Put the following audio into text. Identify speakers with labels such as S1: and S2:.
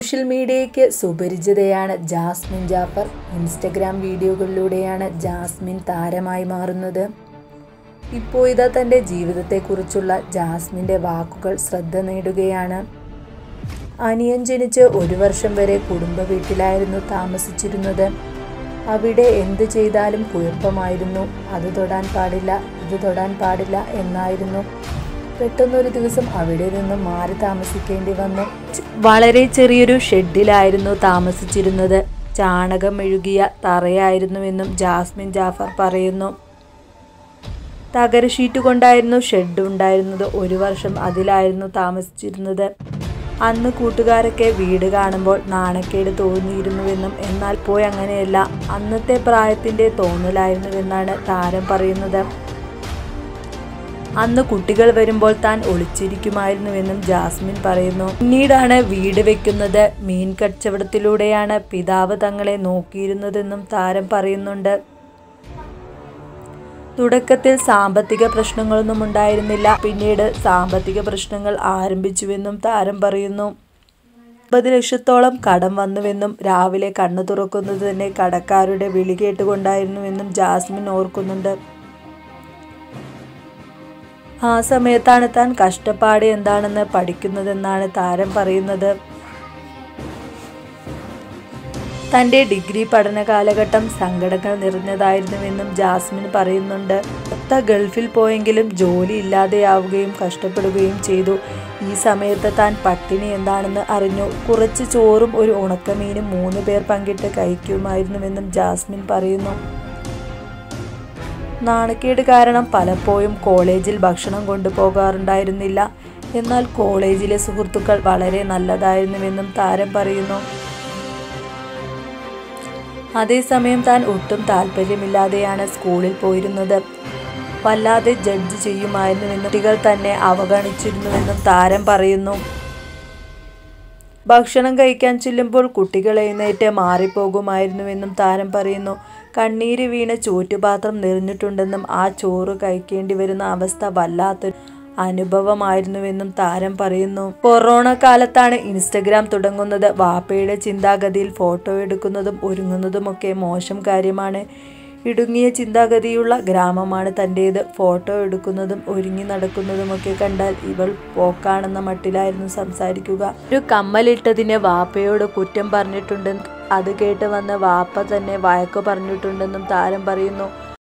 S1: social മീഡിയയ്ക്ക് സുപരിചിതയാണ് Jasmin Jaffar Instagram വീഡിയോകളിലൂടെയാണ് ജാസ്മിൻ താരമായി മാറുന്നത് ഇപ്പോൾ ഇതാ തൻ്റെ ജീവിതത്തെക്കുറിച്ചുള്ള ജാസ്മിൻ്റെ വാക്കുകൾ ശ്രദ്ധ നേടുകയാണ് അനിയൻ ജനിച്ച് ഒരു വർഷം വരെ കുടുംബ വീട്ടിലായിരുന്നു താമസിച്ചിരുന്നത് അവിടെ എന്ത് ചെയ്താലും കുഴപ്പമായിരുന്നു അത് തൊടാൻ പാടില്ല ഇത് തൊടാൻ പാടില്ല എന്നായിരുന്നു പെട്ടെന്നൊരു ദിവസം അവിടെ നിന്നും മാറി താമസിക്കേണ്ടി വന്നു വളരെ ചെറിയൊരു ഷെഡിലായിരുന്നു താമസിച്ചിരുന്നത് ചാണകം മെഴുകിയ തറയായിരുന്നുവെന്നും ജാസ്മിൻ ജാഫർ പറയുന്നു തകര ഷീറ്റ് കൊണ്ടായിരുന്നു ഷെഡ് ഉണ്ടായിരുന്നത് ഒരു വർഷം അതിലായിരുന്നു താമസിച്ചിരുന്നത് അന്ന് കൂട്ടുകാരൊക്കെ വീട് കാണുമ്പോൾ നാണക്കേട് തോന്നിയിരുന്നുവെന്നും എന്നാൽ പോയി അങ്ങനെയല്ല അന്നത്തെ പ്രായത്തിന്റെ തോന്നലായിരുന്നുവെന്നാണ് താരം പറയുന്നത് അന്ന് കുട്ടികൾ വരുമ്പോൾ താൻ ഒളിച്ചിരിക്കുമായിരുന്നുവെന്നും ജാസ്മിൻ പറയുന്നു പിന്നീടാണ് വീട് വെക്കുന്നത് മീൻ കച്ചവടത്തിലൂടെയാണ് പിതാവ് തങ്ങളെ നോക്കിയിരുന്നതെന്നും താരം പറയുന്നുണ്ട് തുടക്കത്തിൽ സാമ്പത്തിക പ്രശ്നങ്ങളൊന്നും ഉണ്ടായിരുന്നില്ല പിന്നീട് സാമ്പത്തിക പ്രശ്നങ്ങൾ ആരംഭിച്ചുവെന്നും താരം പറയുന്നു മുപ്പത് ലക്ഷത്തോളം കടം വന്നുവെന്നും രാവിലെ കണ്ണു തുറക്കുന്നത് തന്നെ കടക്കാരുടെ വിളി കേട്ടുകൊണ്ടായിരുന്നുവെന്നും ജാസ്മിൻ ഓർക്കുന്നുണ്ട് ആ സമയത്താണ് താൻ കഷ്ടപ്പാട് എന്താണെന്ന് പഠിക്കുന്നതെന്നാണ് താരം പറയുന്നത് തൻ്റെ ഡിഗ്രി പഠന കാലഘട്ടം സങ്കടങ്ങൾ നിറഞ്ഞതായിരുന്നുവെന്നും ജാസ്മിൻ പറയുന്നുണ്ട് ഭർത്ത ഗൾഫിൽ പോയെങ്കിലും ജോലി ഇല്ലാതെയാവുകയും കഷ്ടപ്പെടുകയും ചെയ്തു ഈ സമയത്ത് താൻ പട്ടിണി എന്താണെന്ന് അറിഞ്ഞു കുറച്ച് ചോറും ഒരു ഉണക്കമീനും മൂന്ന് പേർ പങ്കിട്ട് കഴിക്കുമായിരുന്നുവെന്നും ജാസ്മിൻ പറയുന്നു നാണക്കേട് കാരണം പലപ്പോഴും കോളേജിൽ ഭക്ഷണം കൊണ്ടുപോകാറുണ്ടായിരുന്നില്ല എന്നാൽ കോളേജിലെ സുഹൃത്തുക്കൾ വളരെ നല്ലതായിരുന്നുവെന്നും താരം പറയുന്നു അതേസമയം താൻ ഒട്ടും താല്പര്യമില്ലാതെയാണ് സ്കൂളിൽ പോയിരുന്നത് വല്ലാതെ ജഡ്ജ് ചെയ്യുമായിരുന്നുവെന്നും കുട്ടികൾ തന്നെ അവഗണിച്ചിരുന്നുവെന്നും താരം പറയുന്നു ഭക്ഷണം കഴിക്കാൻ ചെല്ലുമ്പോൾ കുട്ടികൾ എഴുന്നേറ്റ് മാറിപ്പോകുമായിരുന്നുവെന്നും താരം പറയുന്നു കണ്ണീര് വീണ് ചോറ്റുപാത്രം നിറഞ്ഞിട്ടുണ്ടെന്നും ആ ചോറ് കഴിക്കേണ്ടി വരുന്ന അവസ്ഥ വല്ലാത്തൊരു അനുഭവമായിരുന്നുവെന്നും താരം പറയുന്നു കൊറോണ കാലത്താണ് ഇൻസ്റ്റഗ്രാം തുടങ്ങുന്നത് വാപ്പയുടെ ചിന്താഗതിയിൽ ഫോട്ടോ എടുക്കുന്നതും ഒരുങ്ങുന്നതുമൊക്കെ മോശം കാര്യമാണ് ഇടുങ്ങിയ ചിന്താഗതിയുള്ള ഗ്രാമമാണ് തൻ്റേത് ഫോട്ടോ എടുക്കുന്നതും ഒരുങ്ങി നടക്കുന്നതുമൊക്കെ കണ്ടാൽ ഇവൾ പോക്കാണെന്ന മട്ടിലായിരുന്നു സംസാരിക്കുക ഒരു കമ്മലിട്ടതിന് വാപ്പയോട് കുറ്റം പറഞ്ഞിട്ടുണ്ടെന്നും അത് കേട്ട് വന്ന വാപ്പ തന്നെ വഴക്കു പറഞ്ഞിട്ടുണ്ടെന്നും താരം പറയുന്നു